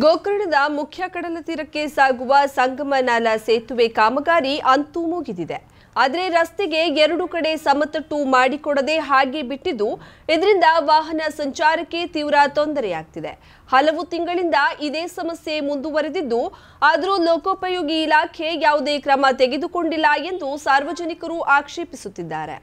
ಗೋಕರ್ಣದ ಮುಖ್ಯ ಕಡಲ ತೀರಕ್ಕೆ ಸಾಗುವ ಸಂಗಮ ನಾಲಾ ಸೇತುವೆ ಕಾಮಗಾರಿ ಅಂತೂ ಮುಗಿದಿದೆ ಆದರೆ ರಸ್ತೆಗೆ ಎರಡು ಕಡೆ ಸಮತಟ್ಟು ಮಾಡಿಕೊಡದೆ ಹಾಗೆ ಬಿಟ್ಟಿದ್ದು ಇದರಿಂದ ವಾಹನ ಸಂಚಾರಕ್ಕೆ ತೀವ್ರ ತೊಂದರೆಯಾಗ್ತಿದೆ ಹಲವು ತಿಂಗಳಿಂದ ಇದೇ ಸಮಸ್ಯೆ ಮುಂದುವರೆದಿದ್ದು ಆದರೂ ಲೋಕೋಪಯೋಗಿ ಇಲಾಖೆ ಯಾವುದೇ ಕ್ರಮ ತೆಗೆದುಕೊಂಡಿಲ್ಲ ಎಂದು ಸಾರ್ವಜನಿಕರು ಆಕ್ಷೇಪಿಸುತ್ತಿದ್ದಾರೆ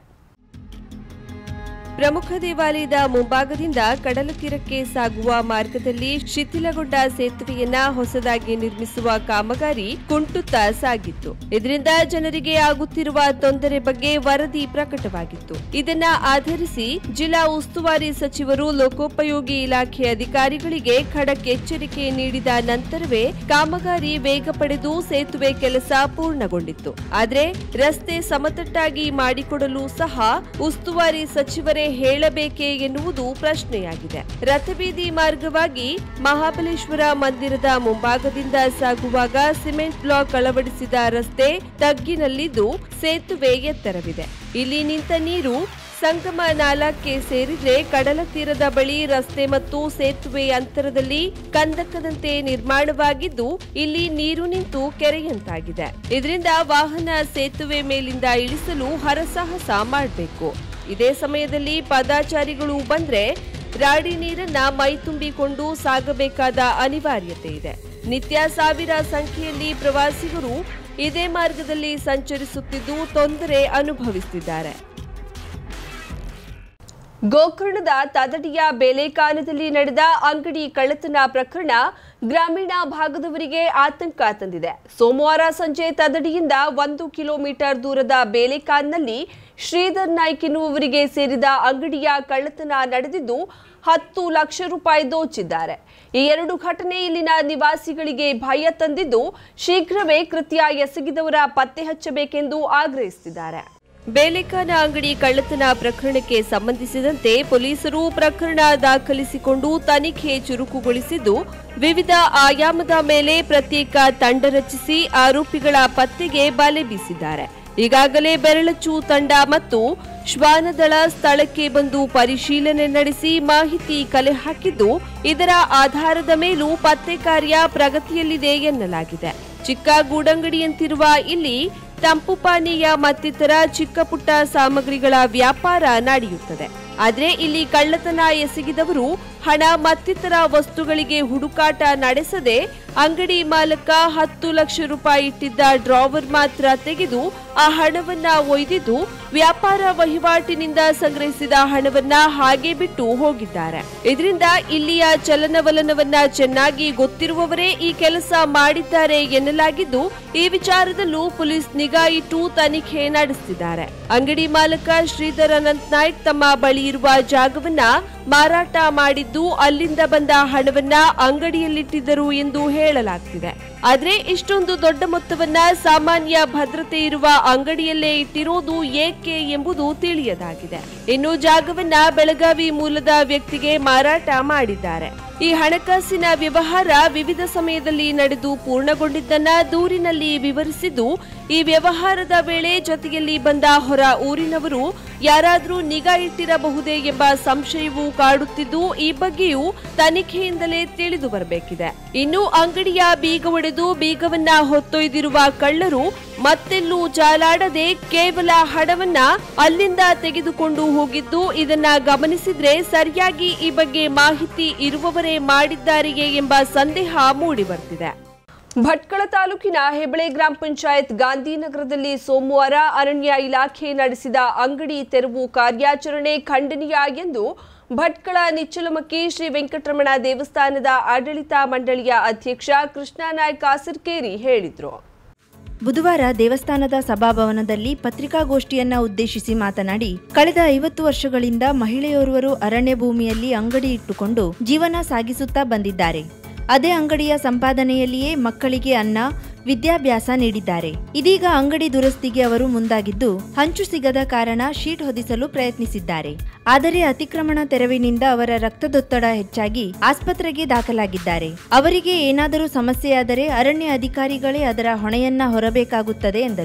ಪ್ರಮುಖ ದೇವಾಲಯದ ಮುಂಭಾಗದಿಂದ ಕಡಲ ತೀರಕ್ಕೆ ಸಾಗುವ ಮಾರ್ಗದಲ್ಲಿ ಶಿಥಿಲಗೊಂಡ ಸೇತುವೆಯನ್ನ ಹೊಸದಾಗಿ ನಿರ್ಮಿಸುವ ಕಾಮಗಾರಿ ಕುಂಟುತ್ತಾ ಸಾಗಿತ್ತು ಇದರಿಂದ ಜನರಿಗೆ ಆಗುತ್ತಿರುವ ತೊಂದರೆ ಬಗ್ಗೆ ವರದಿ ಪ್ರಕಟವಾಗಿತ್ತು ಇದನ್ನ ಆಧರಿಸಿ ಜಿಲ್ಲಾ ಉಸ್ತುವಾರಿ ಸಚಿವರು ಲೋಕೋಪಯೋಗಿ ಇಲಾಖೆ ಅಧಿಕಾರಿಗಳಿಗೆ ಖಡಕ್ ಎಚ್ಚರಿಕೆ ನೀಡಿದ ನಂತರವೇ ಕಾಮಗಾರಿ ವೇಗ ಪಡೆದು ಸೇತುವೆ ಕೆಲಸ ಪೂರ್ಣಗೊಂಡಿತ್ತು ಆದರೆ ರಸ್ತೆ ಸಮತಟ್ಟಾಗಿ ಮಾಡಿಕೊಡಲು ಸಹ ಉಸ್ತುವಾರಿ ಸಚಿವರೇ ಹೇಳಬೇಕೇ ಎನ್ನುವುದು ಪ್ರಶ್ನೆಯಾಗಿದೆ ರಥಬೀದಿ ಮಾರ್ಗವಾಗಿ ಮಹಾಬಲೇಶ್ವರ ಮಂದಿರದ ಮುಂಭಾಗದಿಂದ ಸಾಗುವಾಗ ಸಿಮೆಂಟ್ ಬ್ಲಾಕ್ ಅಳವಡಿಸಿದ ರಸ್ತೆ ತಗ್ಗಿನಲ್ಲಿದ್ದು ಸೇತುವೆ ಎತ್ತರವಿದೆ ಇಲ್ಲಿ ನಿಂತ ನೀರು ಸಂಗಮ ನಾಲಕ್ಕೆ ಸೇರಿದ್ರೆ ಕಡಲ ತೀರದ ಬಳಿ ರಸ್ತೆ ಮತ್ತು ಸೇತುವೆ ಅಂತರದಲ್ಲಿ ಕಂದಕದಂತೆ ನಿರ್ಮಾಣವಾಗಿದ್ದು ಇಲ್ಲಿ ನೀರು ನಿಂತು ಕೆರೆಯಂತಾಗಿದೆ ಇದರಿಂದ ವಾಹನ ಸೇತುವೆ ಮೇಲಿಂದ ಇಳಿಸಲು ಹರಸಾಹಸ ಮಾಡಬೇಕು ಇದೇ ಸಮಯದಲ್ಲಿ ಪಾದಾಚಾರಿಗಳು ಬಂದ್ರೆ ರಾಡಿ ನೀರನ್ನ ಮೈ ತುಂಬಿಕೊಂಡು ಸಾಗಬೇಕಾದ ಅನಿವಾರ್ಯತೆ ಇದೆ ನಿತ್ಯ ಸಾವಿರ ಸಂಖ್ಯೆಯಲ್ಲಿ ಪ್ರವಾಸಿಗರು ಇದೇ ಮಾರ್ಗದಲ್ಲಿ ಸಂಚರಿಸುತ್ತಿದ್ದು ತೊಂದರೆ ಅನುಭವಿಸುತ್ತಿದ್ದಾರೆ ಗೋಕರ್ಣದ ತದಡಿಯ ಬೇಲೆಕಾನದಲ್ಲಿ ನಡೆದ ಅಂಗಡಿ ಕಳ್ಳತನ ಪ್ರಕರಣ ಗ್ರಾಮೀಣ ಭಾಗದವರಿಗೆ ಆತಂಕ ತಂದಿದೆ ಸೋಮವಾರ ಸಂಜೆ ತದಡಿಯಿಂದ ಒಂದು ಕಿಲೋಮೀಟರ್ ದೂರದ ಬೇಲೆಕಾನ್ನಲ್ಲಿ ಶ್ರೀಧರ್ ನಾಯ್ಕ್ ಎನ್ನುವವರಿಗೆ ಸೇರಿದ ಅಂಗಡಿಯ ಕಳ್ಳತನ ನಡೆದಿದ್ದು ಹತ್ತು ಲಕ್ಷ ರೂಪಾಯಿ ದೋಚಿದ್ದಾರೆ ಈ ಎರಡು ಘಟನೆ ಇಲ್ಲಿನ ನಿವಾಸಿಗಳಿಗೆ ಭಯ ತಂದಿದ್ದು ಶೀಘ್ರವೇ ಕೃತ್ಯ ಎಸಗಿದವರ ಪತ್ತೆ ಹಚ್ಚಬೇಕೆಂದು ಆಗ್ರಹಿಸಿದ್ದಾರೆ ಬೇಲೆಕಾನ ಅಂಗಡಿ ಕಳ್ಳತನ ಪ್ರಕರಣಕ್ಕೆ ಸಂಬಂಧಿಸಿದಂತೆ ಪೊಲೀಸರು ಪ್ರಕರಣ ದಾಖಲಿಸಿಕೊಂಡು ತನಿಖೆ ಚುರುಕುಗೊಳಿಸಿದ್ದು ವಿವಿಧ ಆಯಾಮದ ಮೇಲೆ ಪ್ರತ್ಯೇಕ ತಂಡ ರಚಿಸಿ ಆರೋಪಿಗಳ ಪತ್ತೆಗೆ ಬಲೆ ಬೀಸಿದ್ದಾರೆ ಈಗಾಗಲೇ ಬೆರಳಚ್ಚು ತಂಡ ಮತ್ತು ಶ್ವಾನದಳ ಸ್ಥಳಕ್ಕೆ ಬಂದು ಪರಿಶೀಲನೆ ನಡೆಸಿ ಮಾಹಿತಿ ಕಲೆ ಹಾಕಿದ್ದು ಇದರ ಆಧಾರದ ಮೇಲೂ ಪತ್ತೆ ಕಾರ್ಯ ಪ್ರಗತಿಯಲ್ಲಿದೆ ಎನ್ನಲಾಗಿದೆ ಚಿಕ್ಕ ಗೂಡಂಗಡಿಯಂತಿರುವ ಇಲ್ಲಿ ತಂಪು ಪಾನೀಯ ಮತ್ತಿತರ ಚಿಕ್ಕ ಪುಟ್ಟ ಸಾಮಗ್ರಿಗಳ ವ್ಯಾಪಾರ ನಡೆಯುತ್ತದೆ ಆದರೆ ಇಲ್ಲಿ ಕಳ್ಳತನ ಎಸಗಿದವರು ಹಣ ಮತ್ತಿತರ ವಸ್ತುಗಳಿಗೆ ಹುಡುಕಾಟ ನಡೆಸದೆ ಅಂಗಡಿ ಮಾಲಕ ಹತ್ತು ಲಕ್ಷ ರೂಪಾಯಿ ಇಟ್ಟಿದ್ದ ಡ್ರಾವರ್ ಮಾತ್ರ ತೆಗೆದು ಆ ಹಣವನ್ನ ಒಯ್ದಿದ್ದು ವ್ಯಾಪಾರ ವಹಿವಾಟಿನಿಂದ ಸಂಗ್ರಹಿಸಿದ ಹಣವನ್ನ ಹಾಗೆ ಬಿಟ್ಟು ಹೋಗಿದ್ದಾರೆ ಇದರಿಂದ ಇಲ್ಲಿಯ ಚಲನವಲನವನ್ನ ಚೆನ್ನಾಗಿ ಗೊತ್ತಿರುವವರೇ ಈ ಕೆಲಸ ಮಾಡಿದ್ದಾರೆ ಎನ್ನಲಾಗಿದ್ದು ಈ ವಿಚಾರದಲ್ಲೂ ಪೊಲೀಸ್ ನಿಗಾ ಇಟ್ಟು ತನಿಖೆ ನಡೆಸುತ್ತಿದ್ದಾರೆ ಅಂಗಡಿ ಮಾಲಕ ಶ್ರೀಧರ್ ಅನಂತ್ ನಾಯ್ಕ್ ತಮ್ಮ ಬಳಿ ಇರುವ ಜಾಗವನ್ನ ಮಾರಾಟ ಮಾಡಿದ್ದು ಅಲ್ಲಿಂದ ಬಂದ ಹಣವನ್ನ ಅಂಗಡಿಯಲ್ಲಿಟ್ಟಿದ್ದರು ಎಂದು ಹೇಳಲಾಗ್ತಿದೆ ಆದ್ರೆ ಇಷ್ಟೊಂದು ದೊಡ್ಡ ಮೊತ್ತವನ್ನ ಸಾಮಾನ್ಯ ಭದ್ರತೆ ಇರುವ ಅಂಗಡಿಯಲ್ಲೇ ಇಟ್ಟಿರೋದು ಏಕೆ ಎಂಬುದು ತಿಳಿಯದಾಗಿದೆ ಇನ್ನು ಜಾಗವನ್ನ ಬೆಳಗಾವಿ ಮೂಲದ ವ್ಯಕ್ತಿಗೆ ಮಾರಾಟ ಮಾಡಿದ್ದಾರೆ ಈ ಹಣಕಾಸಿನ ವ್ಯವಹಾರ ವಿವಿಧ ಸಮಯದಲ್ಲಿ ನಡೆದು ಪೂರ್ಣಗೊಂಡಿದ್ದನ್ನ ದೂರಿನಲ್ಲಿ ವಿವರಿಸಿದ್ದು ಈ ವ್ಯವಹಾರದ ವೇಳೆ ಜೊತೆಯಲ್ಲಿ ಬಂದ ಹೊರ ಊರಿನವರು ಯಾರಾದರೂ ನಿಗಾ ಇಟ್ಟಿರಬಹುದೇ ಎಂಬ ಸಂಶಯವು ಕಾಡುತ್ತಿದ್ದು ಈ ಬಗ್ಗೆಯೂ ತನಿಖೆಯಿಂದಲೇ ತಿಳಿದು ಬರಬೇಕಿದೆ ಇನ್ನು ಅಂಗಡಿಯ ಬೀಗ ಒಡೆದು ಬೀಗವನ್ನ ಹೊತ್ತೊಯ್ದಿರುವ ಕಳ್ಳರು ಮತ್ತೆಲ್ಲೂ ಜಾಲಾಡದೆ ಕೇವಲ ಹಣವನ್ನ ಅಲ್ಲಿಂದ ತೆಗೆದುಕೊಂಡು ಹೋಗಿದ್ದು ಇದನ್ನ ಗಮನಿಸಿದ್ರೆ ಸರಿಯಾಗಿ ಈ ಬಗ್ಗೆ ಮಾಹಿತಿ ಇರುವವರೇ ಮಾಡಿದ್ದಾರೆಯೇ ಎಂಬ ಸಂದೇಹ ಮೂಡಿಬರ್ತಿದೆ ಭಟ್ಕಳ ತಾಲೂಕಿನ ಹೆಬಳೆ ಗ್ರಾಮ ಪಂಚಾಯತ್ ಗಾಂಧಿನಗರದಲ್ಲಿ ಸೋಮವಾರ ಅರಣ್ಯ ಇಲಾಖೆ ನಡೆಸಿದ ಅಂಗಡಿ ತೆರವು ಕಾರ್ಯಾಚರಣೆ ಖಂಡನೀಯ ಎಂದು ಭಟ್ಕಳ ನಿಚ್ಚಲಮಕ್ಕಿ ಶ್ರೀ ವೆಂಕಟರಮಣ ದೇವಸ್ಥಾನದ ಆಡಳಿತ ಮಂಡಳಿಯ ಅಧ್ಯಕ್ಷ ಕೃಷ್ಣನಾಯಕ್ ಕಾಸರ್ಕೇರಿ ಹೇಳಿದರು ಬುಧವಾರ ದೇವಸ್ಥಾನದ ಸಭಾಭವನದಲ್ಲಿ ಪತ್ರಿಕಾಗೋಷ್ಠಿಯನ್ನ ಉದ್ದೇಶಿಸಿ ಮಾತನಾಡಿ ಕಳೆದ ಐವತ್ತು ವರ್ಷಗಳಿಂದ ಮಹಿಳೆಯೋರ್ವರು ಅರಣ್ಯ ಭೂಮಿಯಲ್ಲಿ ಅಂಗಡಿ ಇಟ್ಟುಕೊಂಡು ಜೀವನ ಸಾಗಿಸುತ್ತಾ ಬಂದಿದ್ದಾರೆ ಅದೇ ಅಂಗಡಿಯ ಸಂಪಾದನೆಯಲ್ಲಿಯೇ ಮಕ್ಕಳಿಗೆ ಅನ್ನ ವಿದ್ಯಾಭ್ಯಾಸ ನೀಡಿದ್ದಾರೆ ಇದೀಗ ಅಂಗಡಿ ದುರಸ್ತಿಗೆ ಅವರು ಮುಂದಾಗಿದ್ದು ಹಂಚು ಸಿಗದ ಕಾರಣ ಶೀಟ್ ಹೊದಿಸಲು ಪ್ರಯತ್ನಿಸಿದ್ದಾರೆ ಆದರೆ ಅತಿಕ್ರಮಣ ತೆರವಿನಿಂದ ಅವರ ರಕ್ತದೊತ್ತಡ ಹೆಚ್ಚಾಗಿ ಆಸ್ಪತ್ರೆಗೆ ದಾಖಲಾಗಿದ್ದಾರೆ ಅವರಿಗೆ ಏನಾದರೂ ಸಮಸ್ಯೆಯಾದರೆ ಅರಣ್ಯ ಅಧಿಕಾರಿಗಳೇ ಅದರ ಹೊಣೆಯನ್ನ ಹೊರಬೇಕಾಗುತ್ತದೆ ಎಂದರು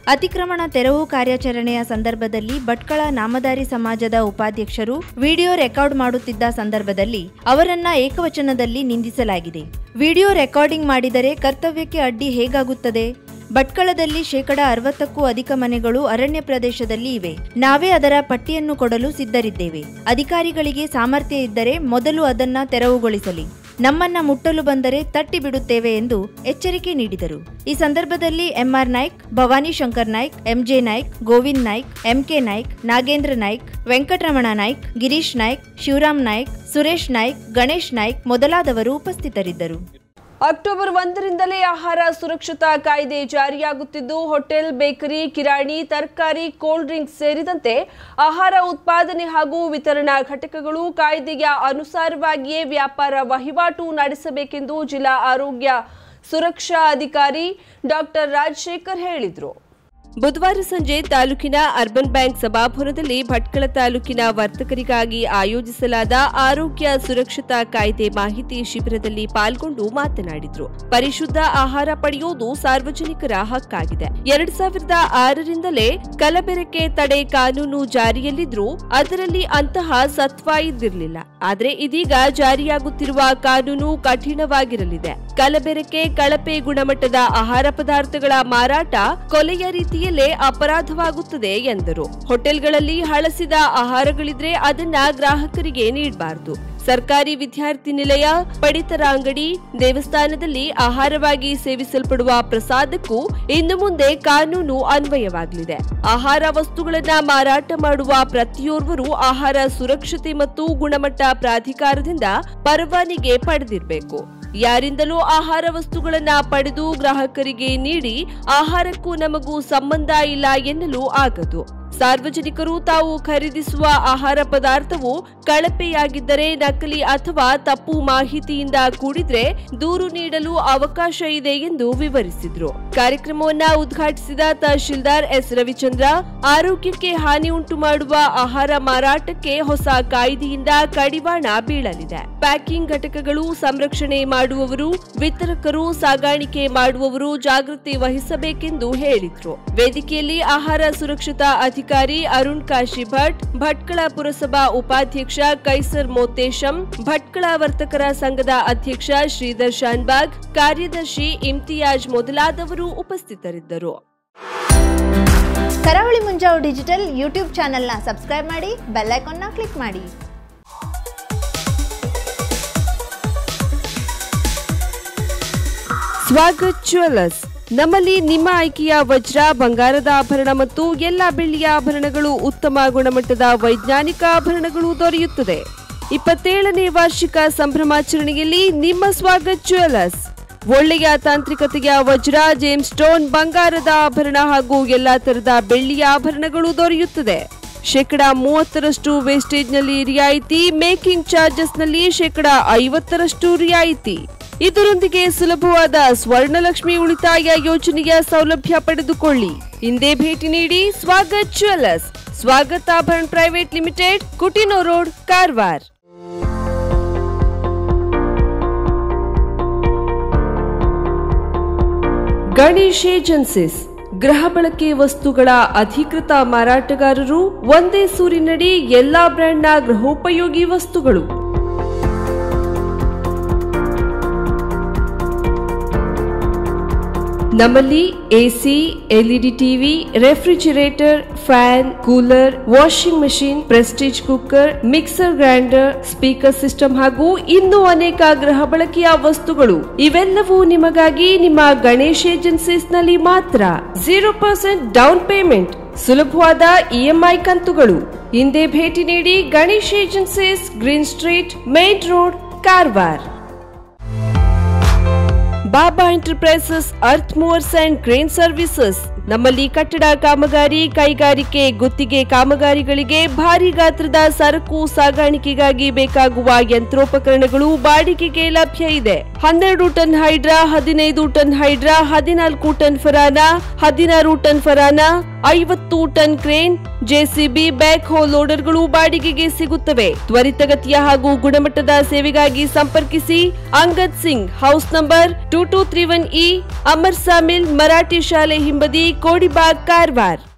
ಅತಿಕ್ರಮಣ ತೆರವು ಕಾರ್ಯಾಚರಣೆಯ ಸಂದರ್ಭದಲ್ಲಿ ಭಟ್ಕಳ ನಾಮಧಾರಿ ಸಮಾಜದ ಉಪಾಧ್ಯಕ್ಷರು ವಿಡಿಯೋ ರೆಕಾರ್ಡ್ ಮಾಡುತ್ತಿದ್ದ ಸಂದರ್ಭದಲ್ಲಿ ಅವರನ್ನ ಏಕವಚನದಲ್ಲಿ ನಿಂದಿಸಲಾಗಿದೆ ವಿಡಿಯೋ ರೆಕಾರ್ಡಿಂಗ್ ಮಾಡಿದರೆ ಕರ್ತವ್ಯಕ್ಕೆ ಅಡ್ಡಿ ಹೇಗಾಗುತ್ತದೆ ಭಟ್ಕಳದಲ್ಲಿ ಶೇಕಡ ಅರವತ್ತಕ್ಕೂ ಅಧಿಕ ಮನೆಗಳು ಅರಣ್ಯ ಪ್ರದೇಶದಲ್ಲಿ ಇವೆ ನಾವೇ ಅದರ ಪಟ್ಟಿಯನ್ನು ಕೊಡಲು ಸಿದ್ಧರಿದ್ದೇವೆ ಅಧಿಕಾರಿಗಳಿಗೆ ಸಾಮರ್ಥ್ಯ ಇದ್ದರೆ ಮೊದಲು ಅದನ್ನ ತೆರವುಗೊಳಿಸಲಿ ನಮ್ಮನ್ನ ಮುಟ್ಟಲು ಬಂದರೆ ತಟ್ಟಿ ಬಿಡುತ್ತೇವೆ ಎಂದು ಎಚ್ಚರಿಕೆ ನೀಡಿದರು ಈ ಸಂದರ್ಭದಲ್ಲಿ M R Naik Bhavani Shankar Naik M J Naik Govind Naik M K Naik Nagendra Naik Venkataramana Naik Girish Naik Shivaram Naik Suresh Naik Ganesh Naik ಮೊದಲಾದವರು ಉಪಸ್ಥಿತರಿದ್ದರು ಅಕ್ಟೋಬರ್ ಒಂದರಿಂದಲೇ ಆಹಾರ ಸುರಕ್ಷತಾ ಕಾಯ್ದೆ ಜಾರಿಯಾಗುತ್ತಿದ್ದು ಹೋಟೆಲ್ ಬೇಕರಿ ಕಿರಾಣಿ ತರಕಾರಿ ಕೋಲ್ಡ್ ಡ್ರಿಂಕ್ಸ್ ಸೇರಿದಂತೆ ಆಹಾರ ಉತ್ಪಾದನೆ ಹಾಗೂ ವಿತರಣಾ ಘಟಕಗಳು ಕಾಯ್ದೆಯ ಅನುಸಾರವಾಗಿಯೇ ವ್ಯಾಪಾರ ವಹಿವಾಟು ನಡೆಸಬೇಕೆಂದು ಜಿಲ್ಲಾ ಆರೋಗ್ಯ ಸುರಕ್ಷಾ ಅಧಿಕಾರಿ ಡಾಕ್ಟರ್ ರಾಜಶೇಖರ್ ಹೇಳಿದರು ಬುಧವಾರ ಸಂಜೆ ತಾಲೂಕಿನ ಅರ್ಬನ್ ಬ್ಯಾಂಕ್ ಸಭಾಭವನದಲ್ಲಿ ಭಟ್ಕಳ ತಾಲೂಕಿನ ವರ್ತಕರಿಗಾಗಿ ಆಯೋಜಿಸಲಾದ ಆರೋಗ್ಯ ಸುರಕ್ಷತಾ ಕಾಯ್ದೆ ಮಾಹಿತಿ ಶಿಬಿರದಲ್ಲಿ ಪಾಲ್ಗೊಂಡು ಮಾತನಾಡಿದ್ರು ಪರಿಶುದ್ಧ ಆಹಾರ ಪಡೆಯುವುದು ಸಾರ್ವಜನಿಕರ ಹಕ್ಕಾಗಿದೆ ಎರಡ್ ಸಾವಿರದ ಆರರಿಂದಲೇ ಕಲಬೆರಕೆ ತಡೆ ಕಾನೂನು ಜಾರಿಯಲ್ಲಿದ್ರೂ ಅದರಲ್ಲಿ ಅಂತಹ ಸತ್ವ ಇದ್ದಿರಲಿಲ್ಲ ಆದ್ರೆ ಇದೀಗ ಜಾರಿಯಾಗುತ್ತಿರುವ ಕಾನೂನು ಕಠಿಣವಾಗಿರಲಿದೆ ಕಲಬೆರಕೆ ಕಳಪೆ ಗುಣಮಟ್ಟದ ಆಹಾರ ಪದಾರ್ಥಗಳ ಮಾರಾಟ ಕೊಲೆಯ ರೀತಿಯಲ್ಲೇ ಅಪರಾಧವಾಗುತ್ತದೆ ಎಂದರು ಹೋಟೆಲ್ಗಳಲ್ಲಿ ಹಳಸಿದ ಆಹಾರಗಳಿದ್ರೆ ಅದನ್ನ ಗ್ರಾಹಕರಿಗೆ ನೀಡಬಾರದು ಸರ್ಕಾರಿ ವಿದ್ಯಾರ್ಥಿ ನಿಲಯ ಪಡಿತರ ಅಂಗಡಿ ದೇವಸ್ಥಾನದಲ್ಲಿ ಆಹಾರವಾಗಿ ಸೇವಿಸಲ್ಪಡುವ ಪ್ರಸಾದಕ್ಕೂ ಇನ್ನು ಮುಂದೆ ಕಾನೂನು ಅನ್ವಯವಾಗಲಿದೆ ಆಹಾರ ವಸ್ತುಗಳನ್ನ ಮಾರಾಟ ಮಾಡುವ ಪ್ರತಿಯೋರ್ವರು ಆಹಾರ ಸುರಕ್ಷತೆ ಮತ್ತು ಗುಣಮಟ್ಟ ಪ್ರಾಧಿಕಾರದಿಂದ ಪರವಾನಿಗೆ ಪಡೆದಿರಬೇಕು ಯಾರಿಂದಲೂ ಆಹಾರ ವಸ್ತುಗಳನ್ನ ಪಡೆದು ಗ್ರಾಹಕರಿಗೆ ನೀಡಿ ಆಹಾರಕ್ಕೂ ನಮಗೂ ಸಂಬಂಧ ಇಲ್ಲ ಎನ್ನಲು ಆಗದು ಸಾರ್ವಜನಿಕರು ತಾವು ಖರೀದಿಸುವ ಆಹಾರ ಪದಾರ್ಥವು ಕಳಪೆಯಾಗಿದ್ದರೆ ನಕಲಿ ಅಥವಾ ತಪ್ಪು ಮಾಹಿತಿಯಿಂದ ಕೂಡಿದ್ರೆ ದೂರು ನೀಡಲು ಅವಕಾಶ ಇದೆ ಎಂದು ವಿವರಿಸಿದ್ರು ಕಾರ್ಯಕ್ರಮವನ್ನ ಉದ್ಘಾಟಿಸಿದ ತಹಶೀಲ್ದಾರ್ ಎಸ್ ರವಿಚಂದ್ರ ಆರೋಗ್ಯಕ್ಕೆ ಹಾನಿ ಉಂಟು ಮಾಡುವ ಆಹಾರ ಮಾರಾಟಕ್ಕೆ ಹೊಸ ಕಾಯ್ದೆಯಿಂದ ಕಡಿವಾಣ ಬೀಳಲಿದೆ ಪ್ಯಾಕಿಂಗ್ ಘಟಕಗಳು ಸಂರಕ್ಷಣೆ ಮಾಡುವವರು ವಿತರಕರು ಸಾಗಾಣಿಕೆ ಮಾಡುವವರು ಜಾಗೃತಿ ವಹಿಸಬೇಕೆಂದು ಹೇಳಿದ್ರು ವೇದಿಕೆಯಲ್ಲಿ ಆಹಾರ ಸುರಕ್ಷತಾ ಅಧಿಕಾರಿ ಅರುಣ್ ಕಾಶಿ ಭಟ್ ಭಟ್ಕಳ ಪುರಸಭಾ ಉಪಾಧ್ಯಕ್ಷ ಕೈಸರ್ ಮೋತೇಶಂ ಭಟ್ಕಳ ವರ್ತಕರ ಸಂಘದ ಅಧ್ಯಕ್ಷ ಶ್ರೀಧರ್ ಶಾನ್ಬಾಗ್ ಕಾರ್ಯದರ್ಶಿ ಇಮ್ತಿಯಾಜ್ ಮೊದಲಾದವರು ಉಪಸ್ಥಿತರಿದ್ದರು ಕರಾವಳಿ ಮುಂಜಾವು ಡಿಜಿಟಲ್ ಯೂಟ್ಯೂಬ್ ಚಾನೆಲ್ನ ಸಬ್ಸ್ಕ್ರೈಬ್ ಮಾಡಿ ಬೆಲ್ ಐಕಾನ್ನ ಕ್ಲಿಕ್ ಮಾಡಿ ಸ್ವಾಗತ್ ಜ್ಯುವೆಲ್ಲರ್ಸ್ ನಮ್ಮಲ್ಲಿ ನಿಮ್ಮ ಆಯ್ಕೆಯ ವಜ್ರ ಬಂಗಾರದ ಆಭರಣ ಮತ್ತು ಎಲ್ಲ ಬೆಳ್ಳಿಯ ಆಭರಣಗಳು ಉತ್ತಮ ಗುಣಮಟ್ಟದ ವೈಜ್ಞಾನಿಕ ಆಭರಣಗಳು ದೊರೆಯುತ್ತದೆ ಇಪ್ಪತ್ತೇಳನೇ ವಾರ್ಷಿಕ ಸಂಭ್ರಮಾಚರಣೆಯಲ್ಲಿ ನಿಮ್ಮ ಸ್ವಾಗತ್ ಜ್ಯುವೆಲ್ಲರ್ಸ್ ಒಳ್ಳೆಯ ತಾಂತ್ರಿಕತೆಯ ವಜ್ರ ಜೇಮ್ ಸ್ಟೋನ್ ಬಂಗಾರದ ಆಭರಣ ಹಾಗೂ ಎಲ್ಲಾ ತರದ ಬೆಳ್ಳಿಯ ಆಭರಣಗಳು ದೊರೆಯುತ್ತದೆ ಶೇಕಡ ಮೂವತ್ತರಷ್ಟು ವೇಸ್ಟೇಜ್ನಲ್ಲಿ ರಿಯಾಯಿತಿ ಮೇಕಿಂಗ್ ಚಾರ್ಜಸ್ನಲ್ಲಿ ಶೇಕಡ ಐವತ್ತರಷ್ಟು ರಿಯಾಯಿತಿ ಇದರೊಂದಿಗೆ ಸುಲಭವಾದ ಸ್ವರ್ಣಲಕ್ಷ್ಮಿ ಉಳಿತಾಯ ಯೋಜನೆಯ ಸೌಲಭ್ಯ ಪಡೆದುಕೊಳ್ಳಿ ಹಿಂದೆ ಭೇಟಿ ನೀಡಿ Swagath jewellers Swagat Abharana private limited Coutinho road Karwar Ganesh agencies ಗೃಹ ಬಳಕೆ ವಸ್ತುಗಳ ಅಧಿಕೃತ ಮಾರಾಟಗಾರರು ಒಂದೇ ಸೂರಿನಡಿ ಎಲ್ಲಾ ಬ್ರ್ಯಾಂಡ್ನ ಗೃಹೋಪಯೋಗಿ ವಸ್ತುಗಳು ನಮ್ಮಲ್ಲಿ AC LED TV refrigerator fan cooler washing machine Prestige cooker mixer grinder speaker system ಹಾಗೂ ಇನ್ನೂ ಅನೇಕ ಗೃಹ ಬಳಕೆಯ ವಸ್ತುಗಳು ಇವೆಲ್ಲವೂ ನಿಮಗಾಗಿ ನಿಮ್ಮ ಗಣೇಶ್ ಏಜೆನ್ಸೀಸ್ ನಲ್ಲಿ ಮಾತ್ರ ಜೀರೋ ಪರ್ಸೆಂಟ್ ಡೌನ್ ಪೇಮೆಂಟ್ ಸುಲಭವಾದ ಇಎಂಐ ಕಂತುಗಳು ಹಿಂದೆ ಭೇಟಿ ನೀಡಿ Ganesh agencies green street main road Karwar Baba enterprises earth movers and crane services ನಮ್ಮಲ್ಲಿ ಕಟ್ಟಡ ಕಾಮಗಾರಿ ಕೈಗಾರಿಕೆ ಗುತ್ತಿಗೆ ಕಾಮಗಾರಿಗಳಿಗೆ ಭಾರಿ ಗಾತ್ರದ ಸರಕು ಸಾಗಾಣಿಕೆಗಾಗಿ ಬೇಕಾಗುವ ಯಂತ್ರೋಪಕರಣಗಳು ಬಾಡಿಗೆಗೆ ಲಭ್ಯ ಇದೆ ಹನ್ನೆರಡು ಟನ್ ಹೈಡ್ರಾ ಹದಿನೈದು ಟನ್ ಹೈಡ್ರಾ ಹದಿನಾಲ್ಕು ಟನ್ ಫರಾನ ಹದಿನಾರು ಟನ್ ಫರಾನ ಐವತ್ತು ಟನ್ ಕ್ರೇನ್ ಜೆಸಿಬಿ ಬ್ಯಾಕ್ ಹೋ ಲೋಡರ್ಗಳು ಬಾಡಿಗೆಗೆ ಸಿಗುತ್ತವೆ ತ್ವರಿತಗತಿಯ ಹಾಗೂ ಗುಣಮಟ್ಟದ ಸೇವೆಗಾಗಿ ಸಂಪರ್ಕಿಸಿ Angad Singh house number two two three one E Amar sawmill Marathi ಶಾಲೆ ಹಿಂಬದಿ ಕೋಡಿಬಾಗ್ ಕಾರವಾರ್